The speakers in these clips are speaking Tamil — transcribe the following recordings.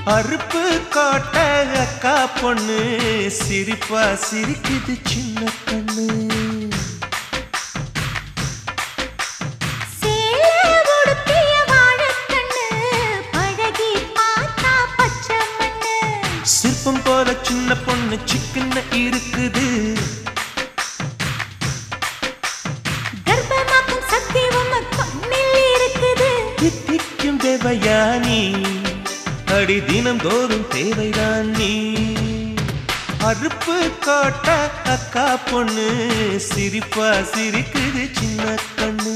அறுப்பு காட்ட அக்கா பொண்ணு சிரிப்பா சிரிக்குது சின்ன கண்ணு சேலை உடுத்திய வாழைக்கண்ணு, பழகி பார்த்தா பச்சை மண்ணு. சிற்பம் போல சின்ன பொண்ணு சிக்கன இருக்குது கர்ப்பமாக்கும் சக்தி உம்ம கண்ணில் இருக்குது. தித்திக்கும் தேவையானி அடி தினம் தோறும் தேவைதான் நீ அறுப்பு காட்ட அக்கா பொண்ணு சிரிப்பா சிரிக்குது சின்ன கண்ணு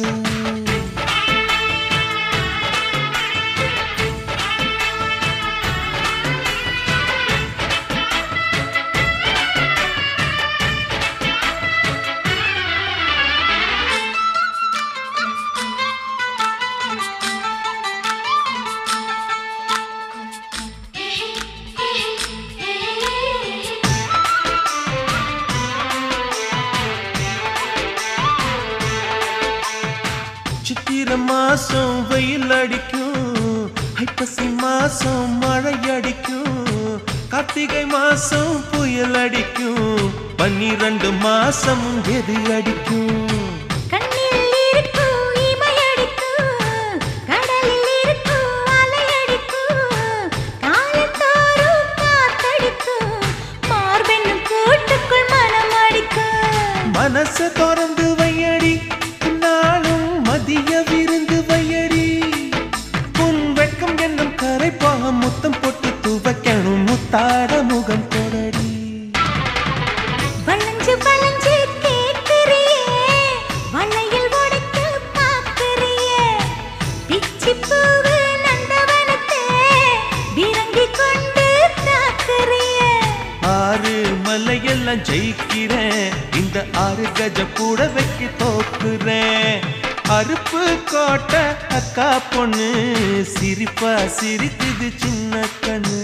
சித்திர மாசம் வெயில் அடிக்கும் ஐப்பசி மாசம் மழை அடிக்கும் கார்த்திகை மாசம் புயல் அடிக்கும் பன்னிரண்டு மாசம் எது அடிக்கும் கண்ணில் இருக்கும் இமையடிக்கும், கடலில் இருக்கும் அலையடிக்கும், காலந்தோறும் காத்தடிக்கும், மார்பென்னும் கூட்டுக்குள் மனம் அடிக்கும். மனச திறந்து வையடி நாளும் மதிய விருந்து வையடி உன் வெட்கம் என்னும் கரைப்பாக முத்தம் போட்டு துவைக்கணும் முத்தாட முகம் கொடடி வளைஞ்சு வளைஞ்சு கேட்கிறியே, வளையல் உடைக்க பார்க்கிறியே. பிச்சிப் பூவு நந்தவனத்தே, விரங்கிக் கொண்டு தாக்குறியே. ஆறு மலையெல்லாம் ஜெயிக்கிறேன் இந்த ஆறு கஜ கூட வைக்க தோக்குறேன் அறுப்பு கோட்ட அக்கா பொண்ணு சிரிப்பா சிரிக்குது சின்ன கண்ணு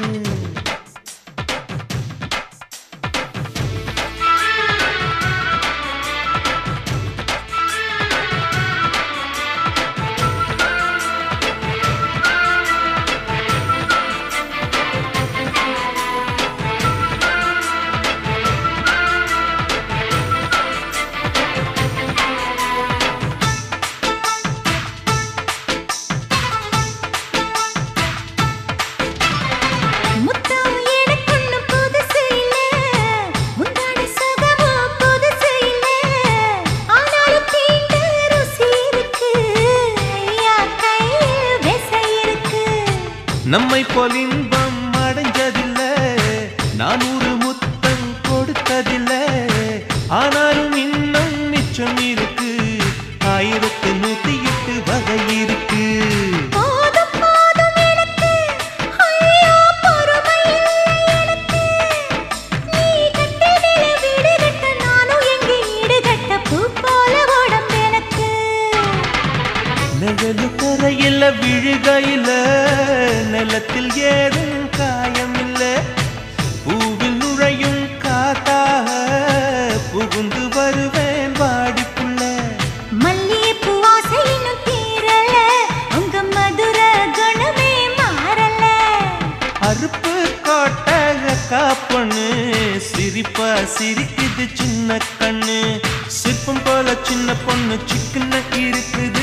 முத்தம் எனக்கொன்னும் புதுசு இல்ல, முந்தான சுகமும் புதுசு இல்ல. ஆனாலும் தீண்ட ருசி இருக்கு, ஐயா கையில் விசை இருக்கு. நம்மை போல் இன்பம் அடைஞ்சதில்ல நானூறு முத்தம் கொடுத்ததில்ல ஆனாலும் இன்னும் மிச்சம் இருக்கு ஆயிரத்து நூத்தி எட்டு வகை இருக்கு போதும் போதும் எனக்கு, ஐயோ பொறுமை இல்லை எனக்கு. நீ கட்டினில வீடு கட்ட, நானும் எங்கே ஈடு கட்ட, பூ போல உடம்பு எனக்கு. நிழலு கரையில விழுகையில நிலத்தில் ஏதும் காயம் இல்ல பூவில் நுழையும் காத்தாக புகுந்து வருவேன் வாடிக்குள்ள மல்லிகைப்பூ வாசை இன்னும் தீரல, உங்க மதுர குணமே மாறல. அறுப்பு கோட்ட அக்கா பொண்ணு சிரிப்பா சிரிக்குது சின்ன கண்ணு சிற்பம் போல சின்ன பொண்ணு சிக்கன இருக்குது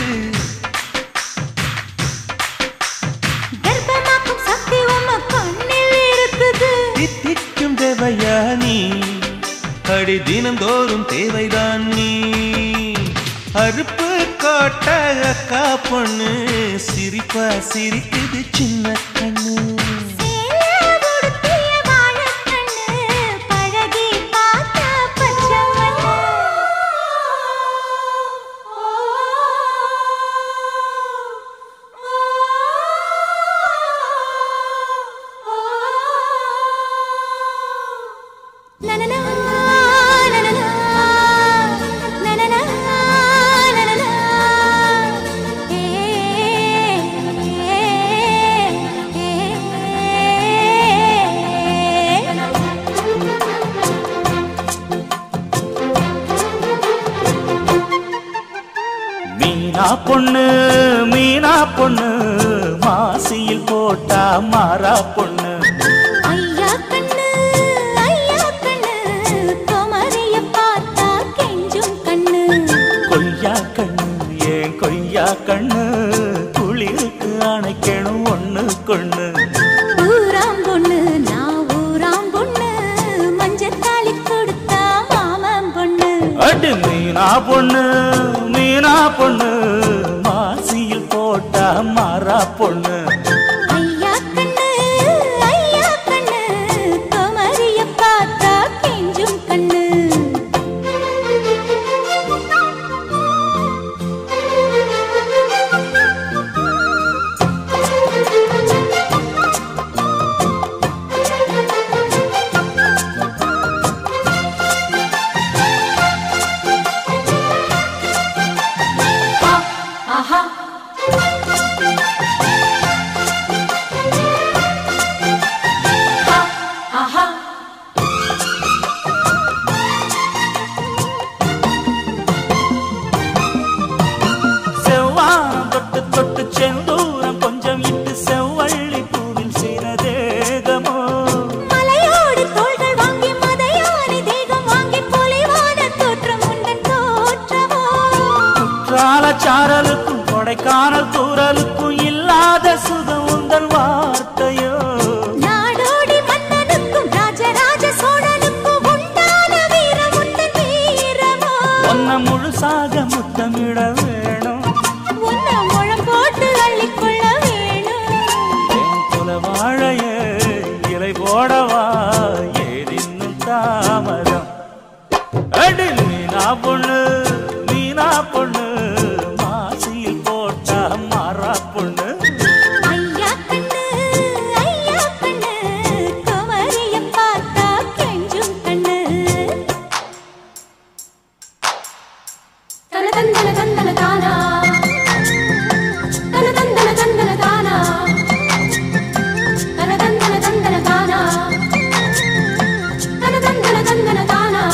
கர்ப்பமாக்கும் சக்தி உம்ம கண்ணில் இருக்குது. தித்திக்கும் தேவையானி அடி தினந்தோறும் தேவைதான் நீ அறுப்பு காட்ட அக்கா பொண்ணு சிரிப்பா சிரிக்குது சின்ன கண்ணு சேலை உடுத்திய வாழைக்கண்ணு, பழகி பார்த்தா பச்சை மண்ணு. நனனா, நனனா, நனனா, நனனா. ஏ, ஏ, ஏ, பொண்ணு மீனா பொண்ணு மாசியில் போட்டா மாறா பொண்ணு ஐயா கண்ணு ஐயா கண்ணு குமரிய பார்த்தா கெஞ்சும் கண்ணு கொய்யா கண்ணு ஏன் கொய்யா கண்ணு குளிருக்கு அணைக்கணும் ஒண்ணு கொண்ணு ஊராம் பொண்ணு நான் ஊராம் பொண்ணு மஞ்சத்தாளி கொடுத்தா மாமன் பொண்ணு அடி மீனா பொண்ணு மீனா பொண்ணு மாசியில் போட்டா மாறா பொண்ணு ஐயா கண்ணு ஐயா கண்ணு குமரிய பார்த்தா கெஞ்சும் கண்ணு செவ்வானம் தொட்டு தொட்டு செந்தூரம் கொஞ்சம் இட்டு செவ்வள்ளி பூவில் செய்த தேகமோ மலையோடு தோள்கள் வாங்கி மதையானி தேகம் வாங்கி பொலிவான தோற்றம் உண்டன் தோற்றமோ குற்றால சாரலுக்கும் கொடைக்கானல் தூரலுக்கும் இல்லாத சுகம் உந்தன் வார்த்தையோ நாடோடி மன்னனுக்கும் ராஜராஜ சோழனுக்கும் உண்டான வீரம் உண்டன் வீரமோ ஒன்ன முழுசாக முத்தமிட வேணும் உன்னை முழம் போட்டு அள்ளிக்கொள்ள வேணும் என் குல வாழையே இலை போடவா ஏதின்னும் தாமதம் அடி மீனா பொண்ணு மீனா பொண்ணு மாசியில் போட்டா மாறா பொண்ணு ஐயா கண்ணு ஐயா கண்ணு குமரிய பார்த்தா கெஞ்சும் கண்ணு தன தந்தன தந்தன தானா தன தந்தன தந்தன தானா தன தந்தன தந்தன தானா தன தந்தன தந்தன தானா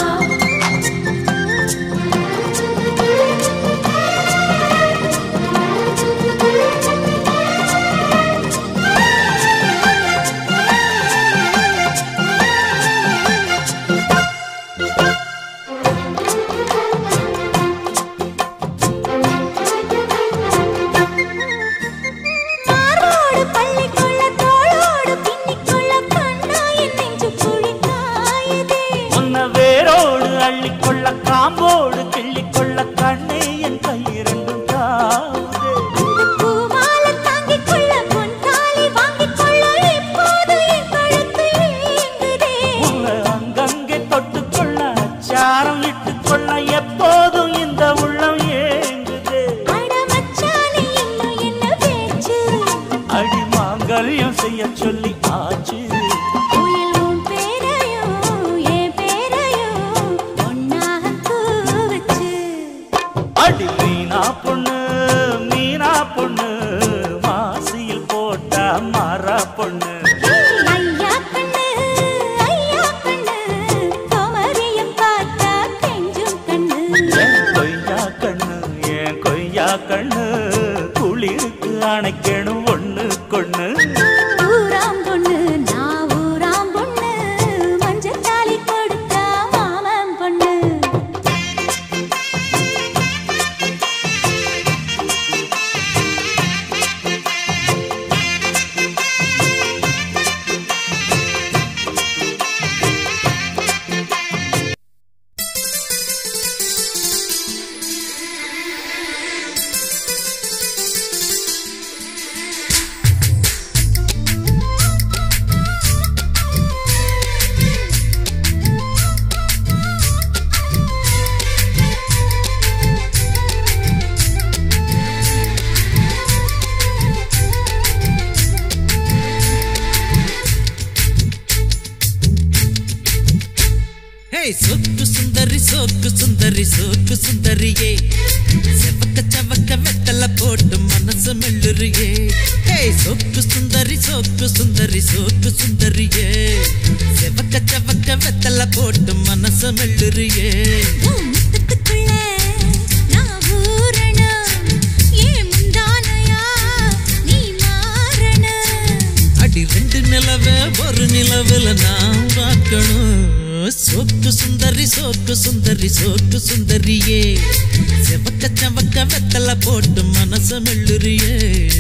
மார்போடு பள்ளிக்கொள்ள தோளோடு பின்னிக்கொள்ள கண்ணா என் நெஞ்சு குழித்தாயதே உன்ன வேரோடு அள்ளிக்கொள்ள காம்போடு கிள்ளிக்கொள்ள கண்ணே என் கையிரண்டும் தாவுதே அந்த பூமாலை தாங்கிக் கொள்ள பொன் தாலி வாங்கிக் கொள்ள இப்போது என் கழுத்து ஏங்குதே உன்னை அங்கங்கே தொட்டுக்கொள்ள அச்சாரம் இட்டுக்கொள்ள எப்போதும் இந்த உள்ளம் ஏங்குதே அட மச்சானே இன்னும் என்ன பேச்சு அடி மாங்கல்யம் செய்ய சொல்லி ஆச்சு குயில் உன் பேரையும் என் பேரையும் ஒன்னாக கூவச்சு அடி மீனா பொண்ணு மீனா பொண்ணு மாசியில் போட்டா மாறா பொண்ணு ஐயா கண்ணு ஐயா கண்ணு குமரியம் பார்த்தா கெஞ்சும் கண்ணு என் கொய்யா கண்ணு என் கொய்யா கண்ணு குளிருக்கு அணைக்கணும் ஒண்ணு கொண்ணு ஊராம் பொண்ணு நான் ஊராம் பொண்ணு மஞ்சத்தாலி கொடுத்தா மாமன் பொண்ணு ஹே சொக்கு சுந்தரி சோக்கு சுந்தரி சோக்கு சுந்தரியே செவக்க சவக்க வெத்தல போட்டு மனசு மெல்லுறியே ஹே சொக்கு சுந்தரி சோக்கு சுந்தரி சோக்கு சுந்தரியே செவக்க சவக்க வெத்தல போட்டு மனசு மெல்லுறியே உன் முத்தத்துக்குள்ள நான் ஊறணும் அடி ரெண்டு நிலவை ஒரு நிலவுல நான் பார்க்கணும் சோக்கு சுந்தரி சோக்கு சுந்தரி சோக்கு சுந்தரியே செவக்க செவக்க வெத்தல போட்டு மனச மெல்லுறியே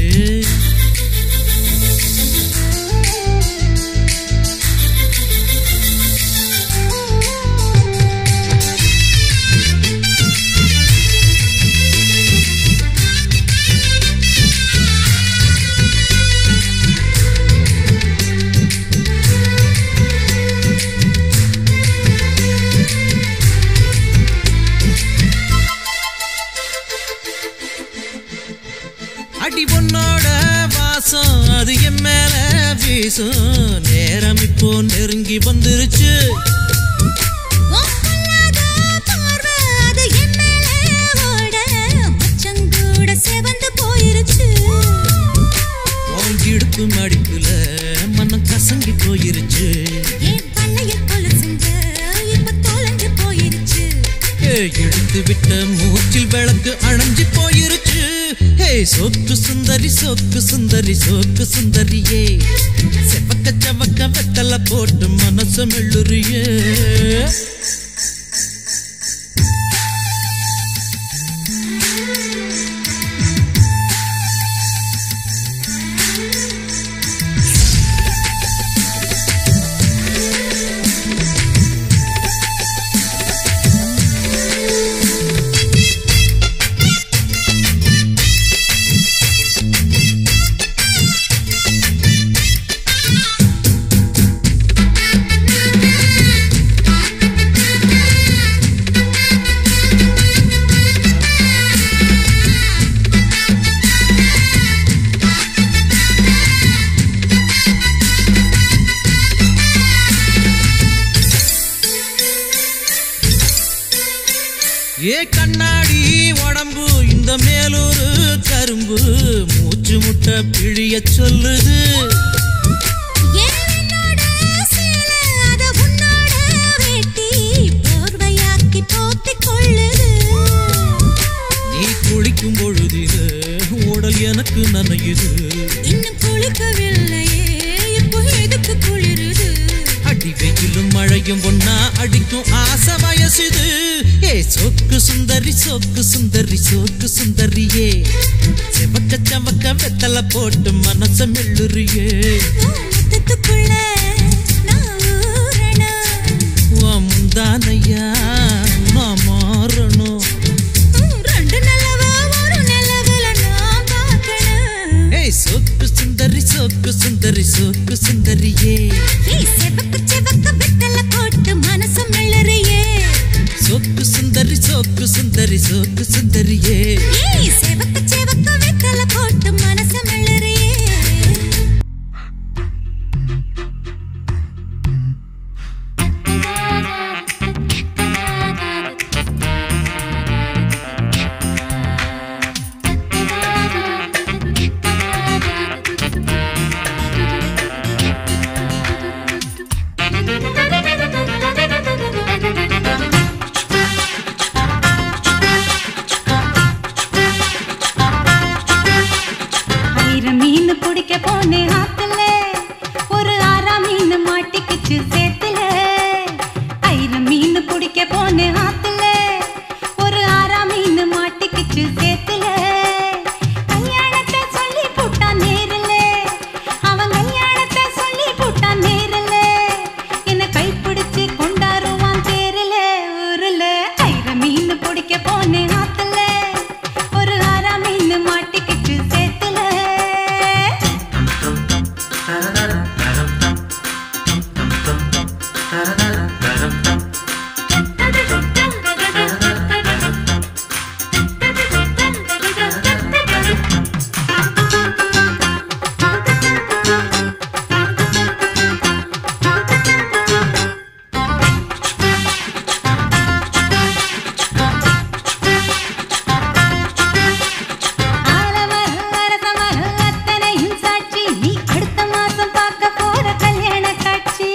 அடி பொண்ணோட வாசம் அது என் மேல வீசும் நேரம் இப்போ நெருங்கி வந்துருச்சு உன் பொல்லாத பார்வை அது என் மேலே ஓட, மச்சங்கூட செவந்து போயிருச்சு உன் இடுப்பு மடிப்புல மனம் கசங்கி போயிருச்சு என் பல்லையில் கொலுசுங்க இப்ப தொலைஞ்சு போயிருச்சு ஏ, எடுத்து விட்ட மூச்சில் விளக்கு அணைஞ்சு போயிருச்சு ஹே சோக்கு சுந்தரி சோக்கு சுந்தரி சோக்கு சுந்தரியே செவக்க செவக்க வெத்தல போட்டு மனசு மெல்லுறியே ஏ கண்ணாடி உடம்பு இந்த மேலொரு கரும்பு மூச்சு முட்டை பிழிய சொல்லுது ஏன் என்னோட சேலை, அத உன்னோட வேட்டி, போர்வையாக்கி போத்திக் கொள்ளுது. நீ குளிக்கும் பொழுதில உடல் எனக்கு நனையுது இன்னும் குளிக்கவில்லையே, இப்போ எதுக்கு குளிருது? அடி வெயிலும் மழையும் ஒன்னா அடிக்கும் ஆசை வயசுது ஏ சோக்கு சுந்தரி சோக்கு சுந்தரி சோக்கு சுந்தரியே செவக்க செவக்க வெத்தல போட்டு மனச மெல்லுறியே உன் முத்தத்துக்குள்ள நான் ஊறணும். உன் முந்தானையா நான் மாறணும் உம், ரெண்டு நிலவை ஒரு நிலவுல நான் பார்க்கணும். ஏய் சோக்கு சுந்தரி சோக்கு சுந்தரி சோக்கு சுந்தரியே ஏய், செவக்கு செவக்கு வெத்தலை போட்டு மனசு மெல்லறியே. சோக்கு சுந்தரி சோக்கு சுந்தரி சோக்கு சுந்தரியே ஏய், செவக்கு செவக்கு வெத்தலை போட்டு மனசு மெல்லறியே. ஆயிரம் மீன் பிடிக்க போனேன் ஆத்துல ஒரு ஆறாம் மீன் மாட்டிக்கிச்சு சேத்துல ஆயிரம் மீன் பிடிக்க போனேன் ஆத்துல ஒரு ஆறாம் மீன் மாட்டிக்கிச்சு சேத்துல கல்யாணத்தை சொல்லி போட்டான் நேரில் அவன் கல்யாணத்தை சொல்லி போட்டான் நேரில் என்ன கைப்பிடிச்சு கொண்டாருவான் தேரில் ஊரில் ஆயிரம் மீன் பிடிக்க போனேன் ஆத்துல ஒரு ஆறாம் மீன் மாட்டிக்கிச்சு சேத்துல ஆலமரம், அரசமரம், அத்தனையும் சாட்சி. நீ அடுத்த மாசம் பார்க்க போற கல்யாண காட்சி.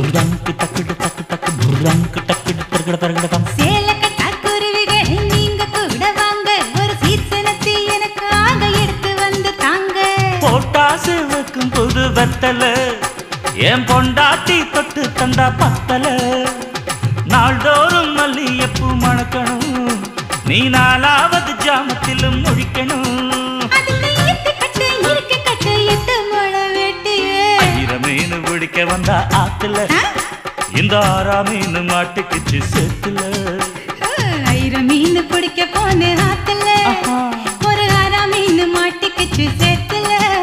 சேலக்கட்டா குருவிகள், நீங்க கூட வாங்க. ஒரு சீர்சனத்தை எனக்கு ஆக எடுத்து வந்து தாங்க. போட்டாசு வைக்கும் புது வெத்தல கிண்டல என் பொண்டாட்டி தொட்டு தந்தா பத்தல நாள்தோறும் மல்லியப்பூ மணக்கணும் நீ நாலாவது ஜாமத்திலும் முழிக்கணும் அதுக்கு ஈத்து கட்டு இருக்கு கட்டு எட்டு முளை வெட்டியே ஆயிரம் மீன் பிடிக்க வந்தா ஆத்துல இந்த ஆறா மீன் மாட்டுக்குச்சு சேத்துல ஆயிரம் மீன் பிடிக்க போன ஆத்துல ஆஹா. ஒரு ஆறா மீன் மாட்டிக்கிச்சு சேத்துல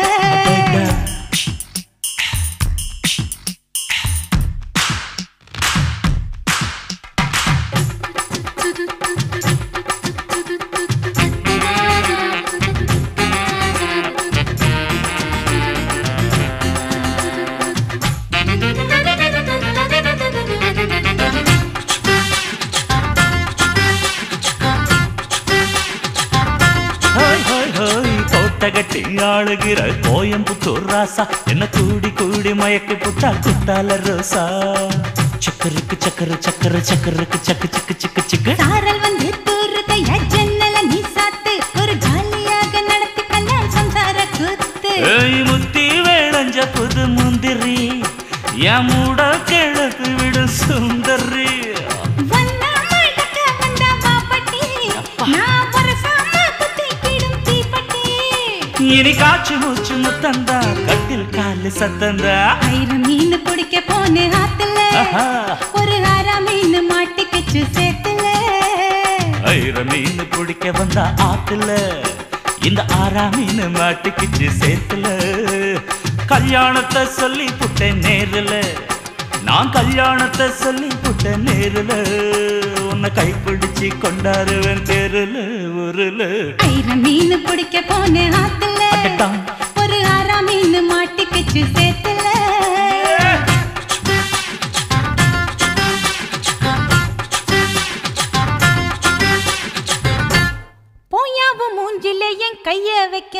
ஹோய் ஹோய் ஹோய் கோட்டை கட்டி ஆளுகிற கோயம்புத்தூர் ராசா என்ன கூடி கூடி மயக்கி புட்டா குட்டால ரோசா சக்கருக்கு சக்கர சக்கர சக்கருக்கு சக்கு சிக்கு சிக்கு சிக்கு சாரல் வந்து தூருதைய ஜன்னல நீ சாத்து ஒரு ஜாலியாக நடத்தி கல்யாணம் சம்சார கூத்து ஏய் முத்தி வேளஞ்ச புது முந்திரி என் மூட கிழக்கு விடு சுந்தரி வந்தா மடக்க வந்தா பாப்பட்டி நான் வரசாம குத்திக்கிடும் தீப்பட்டி இனி காச்சு மூச்சு முத்தந்தா கட்டில் காலு சத்தந்தா ஆயிரம் மீன் பிடிக்க போன ஆத்துல ஆஹா. ஒரு ஆறா மீன் மாட்டிக்கிச்சு சேத்துல ஐர மீன் பிடிக்க வந்தா ஆத்துல இந்த ஆறா மீன் மாட்டுக்குச்சு சேத்துல கல்யாணத்தை சொல்லி புட்டேன் நேருல நான் கல்யாணத்தை சொல்லி புட்டேன் நேருல உன்னை கைப்பிடிச்சு கொண்டாருவேன் தெருல ஊருல ஆயிரம் மீன் பிடிக்க போன ஆத்துல அடடா. ஒரு ஆறா மீன் மாட்டிக்கிச்சு சேத்துல போயாவும் மூஞ்சில என் கைய வைக்க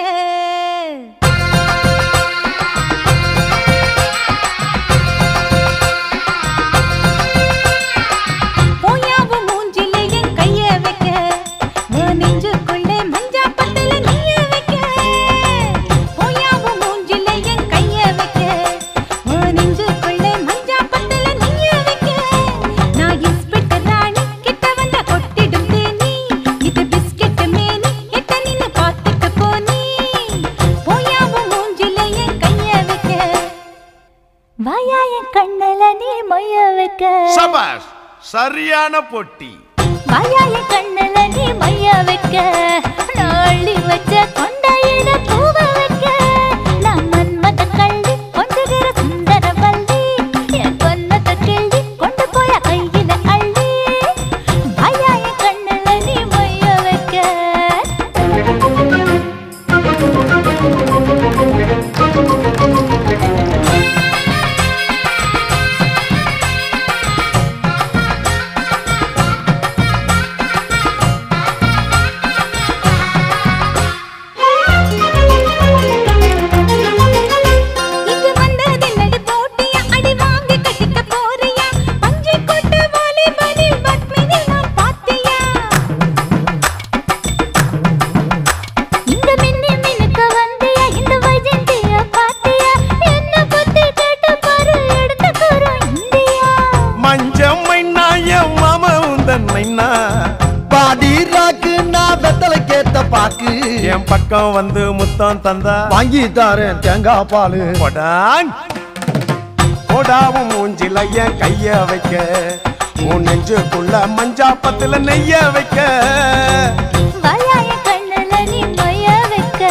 போயாவும் மூஞ்சில என் கைய வைக்க உன் நெஞ்சுக்குள்ளே மஞ்சா பத்தல நீய வைக்க போயாவும் மூஞ்சில என் கைய வைக்க உன் நெஞ்சுக்குள்ளே மஞ்சா பத்தல நீய வைக்க நான் இன்ஸ்பெக்டர் ராணி கிட்ட வந்த கொட்டிடும் தேனி இது பிஸ்கெட் மேனி எட்ட நின்னு பார்த்துட்டு போனி போயாவும் மூஞ்சில என் கைய வைக்க வாயா என் கண்ணல நீ மொய்ய வைக்க சபாஷ் சரியான பொட்டி வாயா என் கண்ணல நீ மைய வைக்க நாளி வச்ச கொண்டையிட பூவ வைக்க நான் மன்மத கள்ளி கொஞ்சுகிற சுந்தர வள்ளி என் கொன்னத கிள்ளி கொண்டு போய கையில அள்ளி வாயா என் கண்ணல நீ மைய வைக்க இங்கு வந்ததென்னடி போட்டியா அடி வாங்கி கட்டிக்க போறியா பஞ்சை கொட்டு வாலிபனில் பத்மினி நான் பாத்தியா இங்க மின்னி மினுக்க வந்தியா இந்த வைஜந்திய பாத்தியா என்ன பத்தி கேட்டு பாரு எடுத்த கூறும் இந்தியா மஞ்சம் மைனாய மாம உந்தன் மைனா பாடி ராக்கு நான் வெத்தலை கேத்த பாக்கு என் பக்கம் வந்து முத்தம் தந்தா வாங்கி தாரேன் தேங்காய் பாலு கொடான் கொடாவும் மூஞ்சில என் கைய வைக்க உன் நெஞ்சுக்குள்ள மஞ்சா பத்துல நெய்ய வைக்க வாயா என் கண்ணுல நீ மொய்ய வைக்க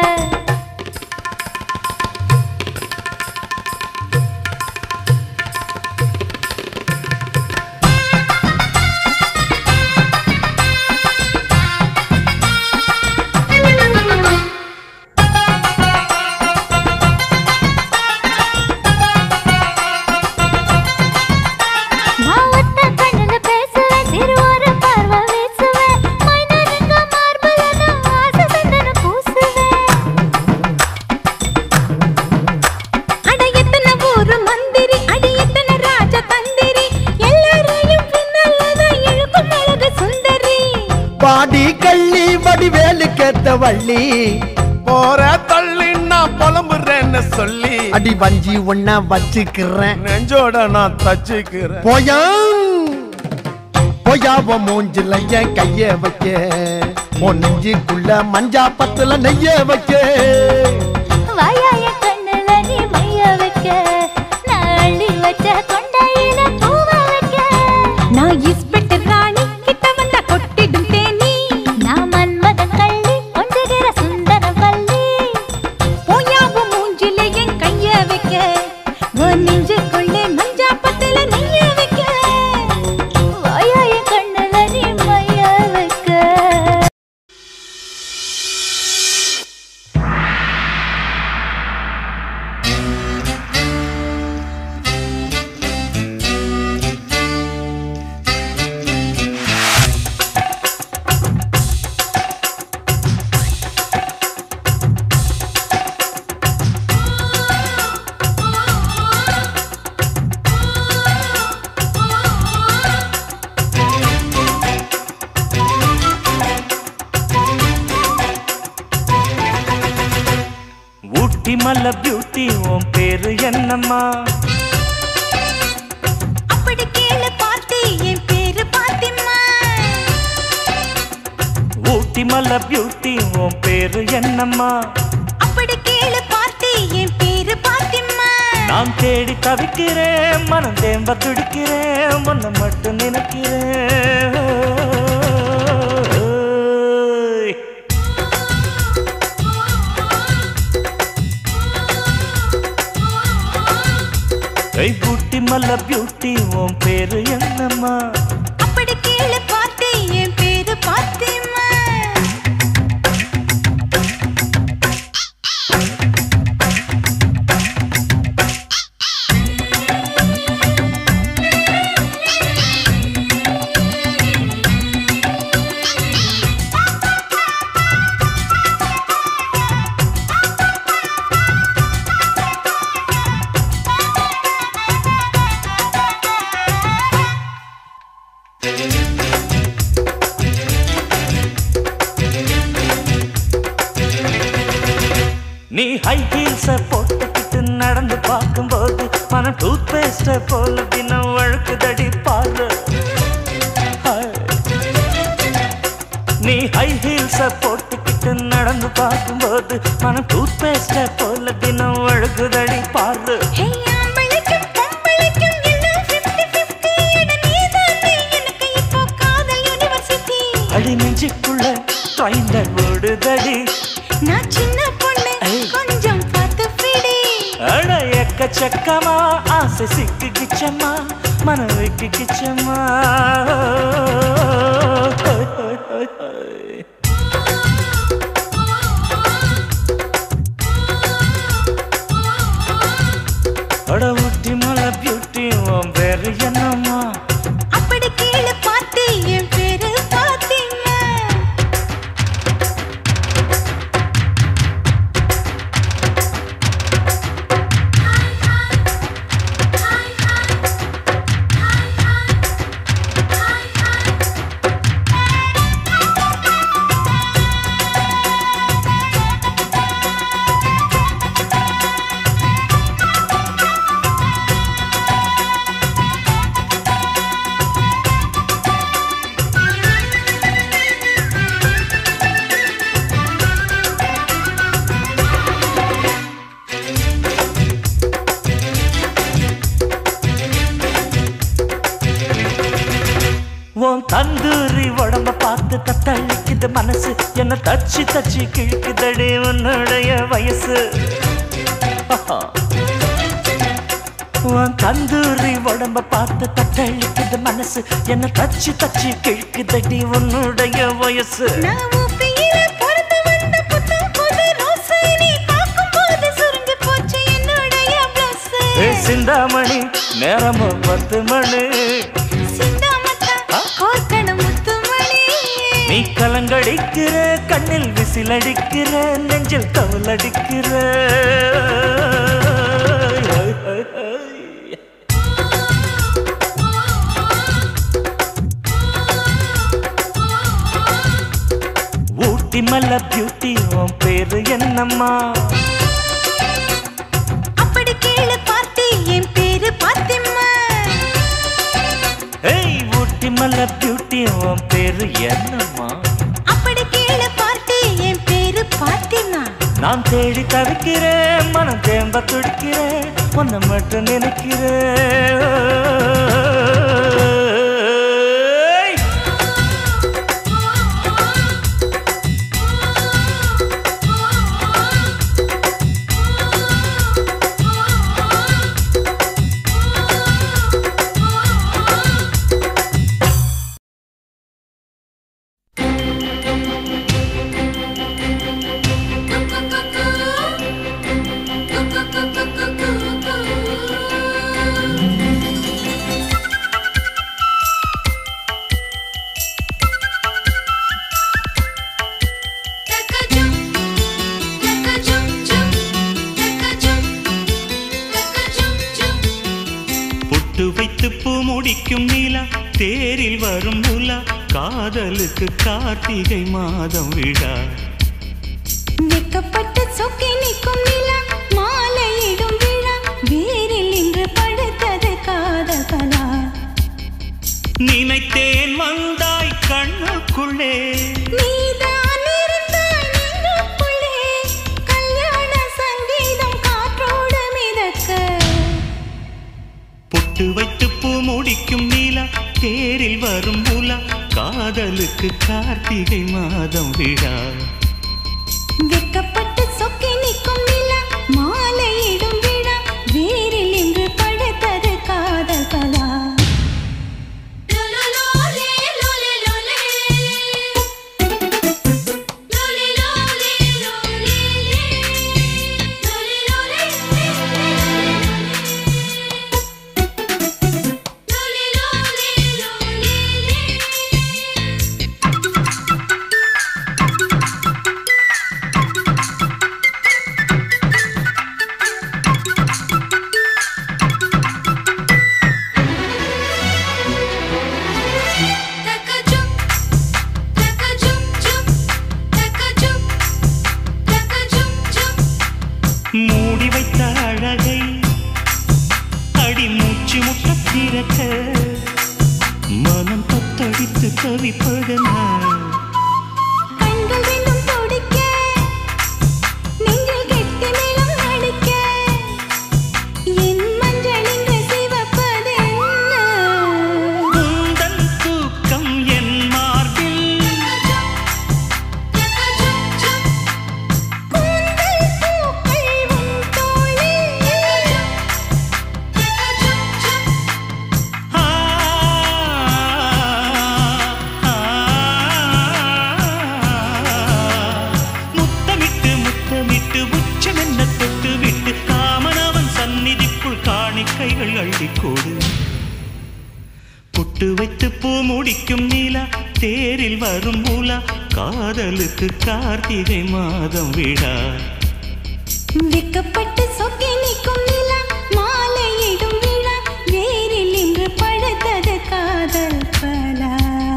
நான் ஒத்த கண்ணுல பேசுவேன் சிறுவர பார்வை வீசுவேன் மைனனுங்க மார்பல நான் ஆசை சந்தன பூசுவேன் அட எத்தனை ஊரு மந்திரி அடி எத்தனை ராஜ தந்திரி எல்லாரையும் பின்னல்லதான் இழுக்கும் அழகு சுந்தரி பாடி கள்ளி வடிவேலு கேத்த வள்ளி போற தள்ளி நான் புலம்புறேன் பேரென்ன சொல்லி அடி வஞ்சி ஒன்ன வச்சுக்கிறேன் நெஞ்சோட நான் தச்சுக்கிறேன் போயா போயாவ மூஞ்சில என் கைய வைக்க உன் நெஞ்சுக்குள்ள மஞ்சா பத்துல நெய்ய வைக்க வாயாய கண்ணுல நீ மைய வைக்க நான் அள்ளி வச்ச கொண்டையில பூவ வைக்க நான் இஸ்பெட்டர் ராணி கிட்ட வந்த கொட்டிடும் தேனி நான் மன்மத கள்ளி கொஞ்சகிற சுந்தர வள்ளி போயாவு மூஞ்சில என் கைய வைக்க உன் நெஞ்சுக்குள்ளே மஞ்சா பத்துல நெய்ய வைக்க வாயாய கண்ணுல நீ மைய வைக்க ஊட்டி மல்ல பியூட்டி உன் பேரு என்னம்மா அப்படி கேளு பாட்டி என் பேரு பாத்திமா ஊட்டி மல்ல பியூட்டி உன் பேரு என்னம்மா அப்படி கேளு பாட்டி என் பேரு பாத்திமா நான் தேடி தவிக்கிறேன் மனம் தேம்ப துடிக்கிறேன் உன்னை மட்டும் நினைக்கிறேன் ஐ ஊட்டி மல்ல பியூட்டி உன் பேரு என்னம்மா அப்படி கேளு பாட்டி என் பேரு பாத்திமா நீ ஹை ஹீல்ஸ போட்டுக்கிட்டு நடந்து பார்க்கும்போது மனம் டூத் பேஸ்ட போல தினம் வழுக்குதடி பாரு ஹாய். நீ ஹை ஹீல்ஸ போட்டுக்கிட்டு நடந்து பார்க்கும்போது மனம் டூத் பேஸ்ட போல தினம் வழுக்குதடி பாரு ஹே ஆம்பளைக்கும் பொம்பளைக்கும் எல்லாம் 50-50 என நீதானே எனக்கு இப்போ காதல் யூனிவர்சிட்டி அடி நெஞ்சுக்குள்ள ட்ரெயின்ல ஓடுதடி நான் சின்ன பொண்ணு ஐ. கொஞ்சம் பார்த்து பிடி அட எக்கச்சக்கமா ஆசை சிக்கு கிச்சம்மா மனம் வைக்கு கிச்சம்மா அட ஊட்டி மலை பியூட்டி உன் பேரு என்னம்மா அப்படி கேளு பாட்டி என் பேரு பாத்திமா உன் தந்தூரி உடம்ப பார்த்து தத்தளிக்குது மனசு என்ன தச்சு தச்சு கிழக்குதடி உன்னுடைய வயசு ஆஹா. உன் தந்தூரி உடம்ப பார்த்து தத்தளிக்குது மனசு என்ன தச்சு தச்சு கிழக்குதடி உன்னுடைய வயசு நான் ஊப்பியில பிறந்து வந்த புத்தம் புது ரோசு. நீ பார்க்கும்போது சுருங்கி போச்சு என்னுடைய blouse. ஏ சிந்தாமணி நேரமும் பத்து மணி சிந்தாமத்தா, ஆ? கோர்க்கணும் முத்துமணி. நீ கலங்கடிக்கிற கண்ணில் விசிலடிக்கிற நெஞ்சில் தவலடிக்கிற ஊட்டி மல்ல பியூட்டி உன் பேரு என்னம்மா பார்த்த பியூட்டி உன் பேரு என்னம்மா அப்படி கேளு பார்ட்டி என் பேரு பாத்திமா நான் தேடி தவிக்கிறேன் மனம் தேம்ப துடிக்கிறேன் உன்னை மட்டும் நினைக்கிறேன் பொட்டு வைத்து பூ முடிக்கும் நீலா தேரில் வரும் உலா காதலுக்கு கார்த்திகை மாதம் விழா வெக்கப்பட்டு சொக்கி நிற்கும் நிலா மாலையிடும் விழா வேரில் இன்று படுத்தது காதல் கலா நினைத்தேன் வந்தாய் கண்ணுக்குள்ளே நீதான் இருந்தாய் நெஞ்சுக்குள்ளே கல்யாண சங்கீதம் காற்றோடு மிதக்க பொட்டு வைத்து பூ முடிக்கும் நீலா தேரில் வரும் உலா காதலுக்கு கார்த்திகை மாதம் விழா வெக்கப்பட்டு சொக்கி நிற்கும் நிலா மாலையிடும் விழா வேரில் இன்று படுத்தது காதல் கலா மூடி வைத்த அழகை அடி மூச்சு முட்ட திறக்க மனம் தத்தடித்து தவிப்பதென்ன கண்கள் ரெண்டும் துடிக்க நெஞ்சில் கெட்டி மேளம் அடிக்க என் மஞ்சள் இன்று சிவப்பதென்ன உந்தன் தூக்கம் என் மார்பில் கூந்தல் பூக்கள் உன் தோளில் ஆ, ஆ, முத்தமிட்டு முத்தமிட்டு உச்சம் என்ன தொட்டு விட்டு காமனவன் சந்நிதிக்குள் காணிக்கைகள் அள்ளிக்கோடு புட்டு வைத்து பூ முடிக்கும் நீலா தேரில் வரும் மூலா காதலுக்கு கார்த்திகை மாதம் விழா வெக்கப்பட்டு சொக்கி நிற்கும் நிலா மாலையிடும் விழா வேரில் இன்று படுத்தது காதல் பலா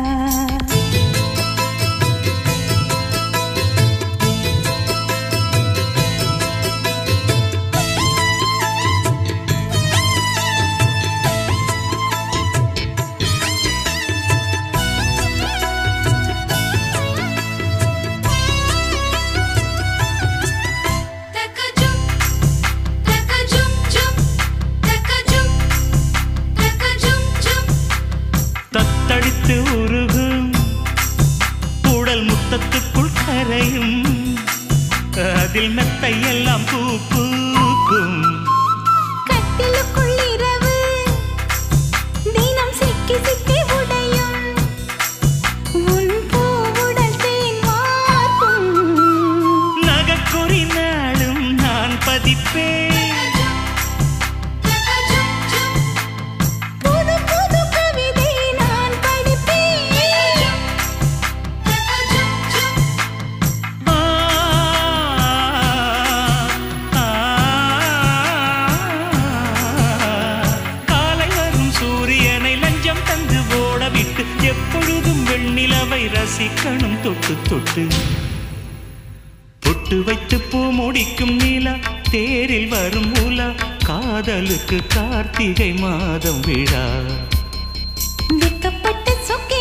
தத்தளித்து உருகும் உடல் முத்தத்துக்குள் கரையும் அதில் மெத்தை எல்லாம் பூ பூக்கும் கட்டிலுக்குள் இரவு தினம் சிக்கி சிக்கி உடையும் உன் பூவுடல் தேன் வார்க்கும் நகக்குறி நாளும் நான் பதிப்பேன் புது புது கவிதை நான் படிப்பேன் ஆ, ஆ, காலை வரும் சூரியனை லஞ்சம் தந்து ஓட விட்டு எப்பொழுதும் வெண்ணிலவை ரசிக்கணும் தொட்டு தொட்டு பொட்டு வைத்து பூ முடிக்கும் நீலா தேரில் வரும் உலா காதலுக்கு கார்த்திகை மாதம் விழா வெக்கப்பட்டு சொக்கி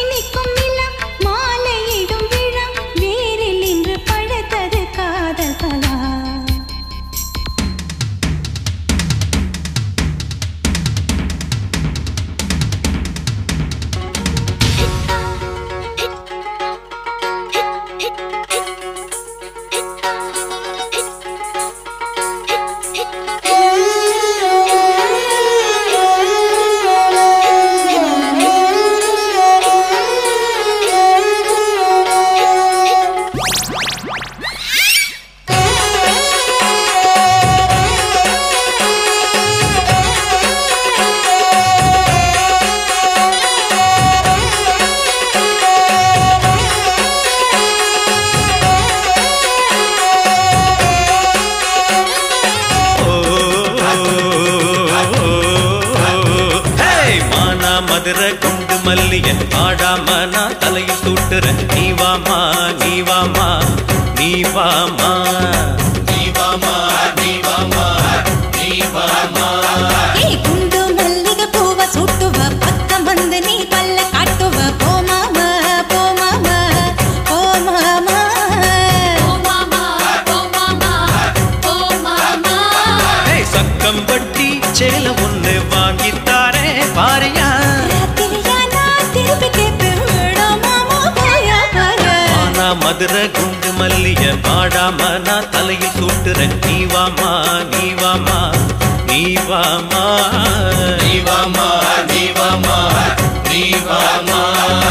மதுரை குண்டு மல்லிய ஆடாம நான் தலையில் சூட்டுறேன் நீ வாமா நீ வாமா நீ வாமா நீ வாமா நீ வாமா நீ வாமா ஏய் குண்டு மல்லிகை பூவ சுட்டுவ பக்கம் வந்து நீ பல்ல காட்டுவ போமாமா போமாமா போமாமா ஓ மாமா ஓ மாமா ஓ மாமா ஏய், சக்கம் பட்டி சேல ஒண்ணு வாங்கித்தாரே பாரியா ராத்திரியா நான் திருப்பி கேட்பேன் வேணாமாமா போயா போயா ஆனா மதுரை குண்டு மல்லிய பாடாம நான் தலையில் சூட்டுறேன் நீ வாமா நீ வாமா நீ வாமா நீ வாமா நீ வாமா நீ வாமா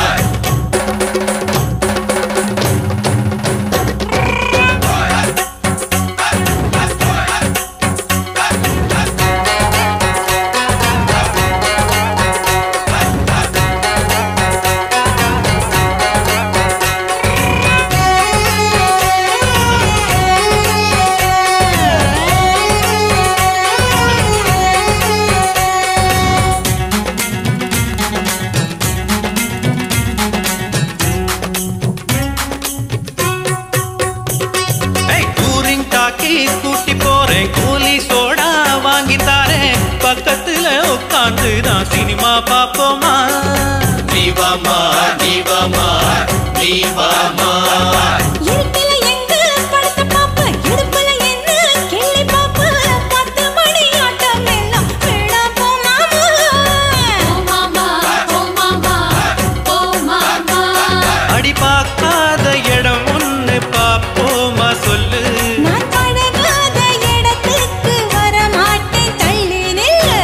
ஏய், டூரிங் டாக்கி கூட்டி போறேன் கூலி சோடா வாங்கி தாரேன் பக்கத்துல உட்காந்து நான் சினிமா பாப்போமா நீ வாமா நீ வாமா நீ வாமா இருட்டில எங்க படுத்த பாப்ப இடுப்புல என்ன கிள்ளி பாப்ப பத்து மணி ஆட்டம் எல்லாம் வேணாம் போமாமா ஓ மாமா ஓ மாமா ஓ மாமா அடி பார்க்காத இடம் ஒண்ணு பாப்போமா சொல்லு நான் பழகாத இடத்துக்கு வர மாட்டேன் தள்ளி நில்லு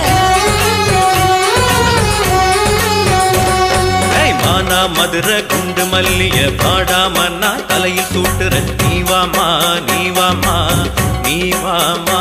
ஏய், மானா மதுரை குண்டு மல்லிய பாடாம நான் தலையில் சூட்டுறேன் நீ வாமா நீ வாமா நீ வாமா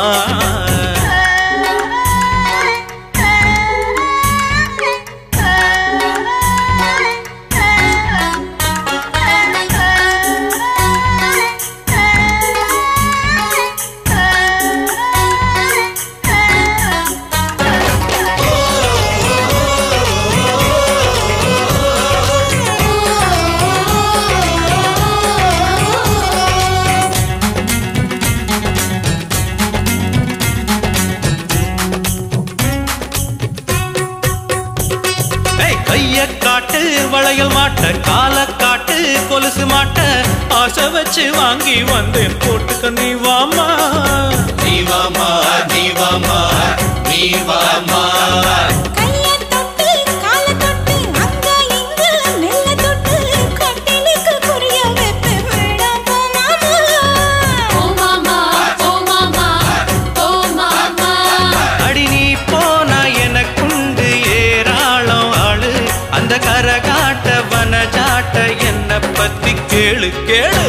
ஏய், கைய காட்டு வளையல் மாட்ட கால காட்டு கொலுசு மாட்ட ஆசை வச்சு வாங்கி வந்தேன் போட்டுக்க நீ வாமா நீ வாமா நீ வாமா நீ வாமா கைய தொட்டு கால தொட்டு அங்க இங்க மெல்ல தொட்டு கட்டிலுக்கு புரிய வைப்பேன் வேணாம் போமாமா ஓ மாமா ஓ மாமா ஓ மாமா அடி நீ போனா எனக்குண்டு ஏராளம் ஆளு அந்த கரகாட்ட வனஜாட்ட என்ன பத்தி கேளு கேளு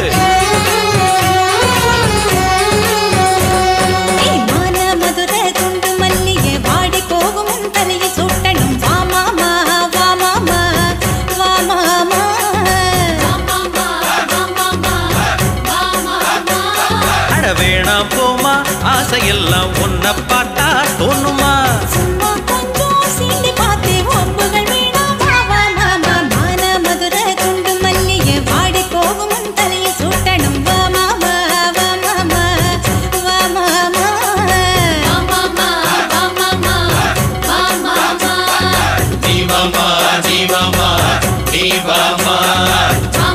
ஏய் மான மதுரை குண்டு மல்லிகை வாடி போகும் உன் தலையை சுட்டணும் வா மாமா வா மாமா வா மாமா வா மாமா வா மாமா வா மாமா அட வேணாம் போமா ஆசையெல்லாம் உன்னை பார்த்தா தோணுமா சும்மா கொஞ்சம் சீண்டி பார்த்தே ஒப்புகள் வேணாம் வா வா மாமா மான மதுரை குண்டு மல்லிகை வாடி போகும் உன் தலையை சுட்டணும் வா மாமா வா மாமா வா மாமா வா மாமா வா மாமா வா மாமா நீ வாமா நீ வாமா நீ வாமா வா